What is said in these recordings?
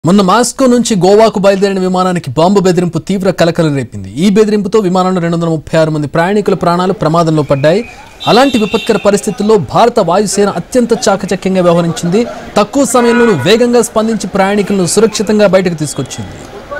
మొన్న మాస్కో నుంచి గోవాకు బయలుదేరిన విమానానికి బాంబు బెదిరింపు తీవ్ర కలకలం రేపింది ఈ బెదిరింపుతో విమానంలో రెండు వందల ముప్పై ఆరు మంది ప్రయాణికుల ప్రాణాలు ప్రమాదంలో పడ్డాయి అలాంటి విపత్కర పరిస్థితుల్లో భారత వాయుసేన అత్యంత చాకచక్యంగా వ్యవహరించింది తక్కువ సమయంలోనూ వేగంగా స్పందించి ప్రయాణికులను సురక్షితంగా బయటకు తీసుకొచ్చింది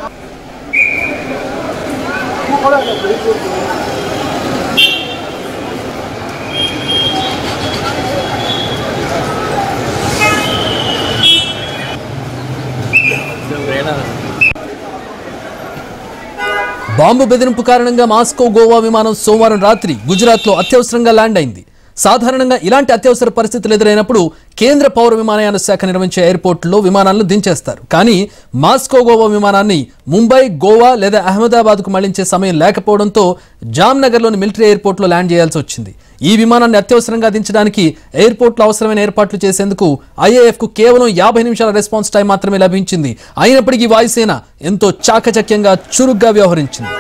బాంబు బెదిరింపు కారణంగా మాస్కో గోవా విమానం సోమవారం రాత్రి గుజరాత్లో అత్యవసరంగా ల్యాండ్ అయింది సాధారణంగా ఇలాంటి అత్యవసర పరిస్థితులు ఎదురైనప్పుడు కేంద్ర పౌర విమానయాన శాఖ నిర్వహించే ఎయిర్పోర్టుల్లో విమానాలను దించేస్తారు కానీ మాస్కో గోవా విమానాన్ని ముంబై గోవా లేదా అహ్మదాబాద్కు మళ్లించే సమయం లేకపోవడంతో జామ్నగర్లోని మిలిటరీ ఎయిర్పోర్ట్లో ల్యాండ్ చేయాల్సి వచ్చింది ఈ విమానాన్ని అత్యవసరంగా దించడానికి ఎయిర్పోర్ట్లో అవసరమైన ఏర్పాట్లు చేసేందుకు ఐఏఎఫ్కు కేవలం యాభై నిమిషాల రెస్పాన్స్ టైం మాత్రమే లభించింది అయినప్పటికీ వాయుసేన ఎంతో చాకచక్యంగా చురుగ్గా వ్యవహరించింది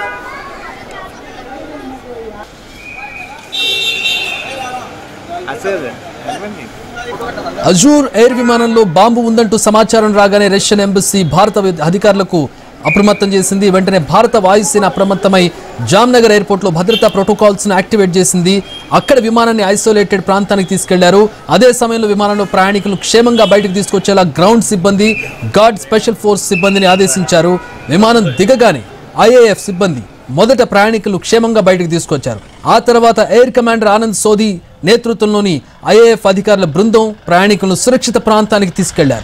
అజూర్ ఎయిర్ విమానంలో బాంబు ఉందంటూ సమాచారం రాగానే రష్యన్ ఎంబసీ భారత వి- అధికారులకు అప్రమత్తం చేసింది వెంటనే భారత వాయుసేన అప్రమత్తమై జామ్నగర్ ఎయిర్పోర్ట్లో భద్రతా ప్రోటోకాల్స్ ను యాక్టివేట్ చేసింది అక్కడ విమానాన్ని ఐసోలేటెడ్ ప్రాంతానికి తీసుకెళ్లారు అదే సమయంలో విమానంలో ప్రయాణికులను క్షేమంగా బయటకు తీసుకొచ్చేలా గ్రౌండ్ సిబ్బంది గార్డ్ స్పెషల్ ఫోర్స్ సిబ్బందిని ఆదేశించారు విమానం దిగగానే ఐఏఎఫ్ సిబ్బంది మొదట ప్రయాణికులు క్షేమంగా బయటకు తీసుకొచ్చారు ఆ తర్వాత ఎయిర్ కమాండర్ ఆనంద్ సోది నేతృత్వంలోని ఐఏఎఫ్ అధికారుల బృందం ప్రయాణికులను సురక్షిత ప్రాంతానికి తీసుకెళ్లారు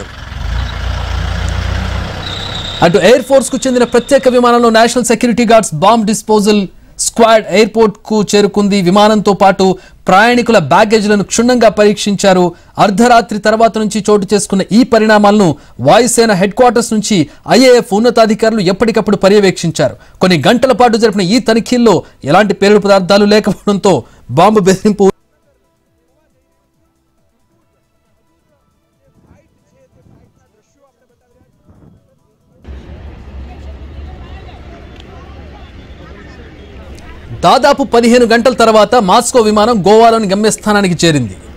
అటు ఎయిర్ ఫోర్స్ కు చెందిన ప్రత్యేక విమానంలో national security guards bomb disposal squad airport కు చేరుకుంది విమానంతో పాటు ప్రయాణికుల బ్యాగేజ్లను క్షుణ్ణంగా పరీక్షించారు అర్ధరాత్రి తర్వాత నుంచి చోటు చేసుకున్న ఈ పరిణామాలను వాయుసేన హెడ్ క్వార్టర్స్ నుంచి ఐఏఎఫ్ ఉన్నతాధికారులు ఎప్పటికప్పుడు పర్యవేక్షించారు కొన్ని గంటల పాటు జరిపిన ఈ తనిఖీల్లో ఎలాంటి పేలుడు పదార్థాలు లేకపోవడంతో బాంబు బెదిరింపు దాదాపు పదిహేను గంటల తర్వాత మాస్కో విమానం గోవాలోని గమ్యస్థానానికి చేరింది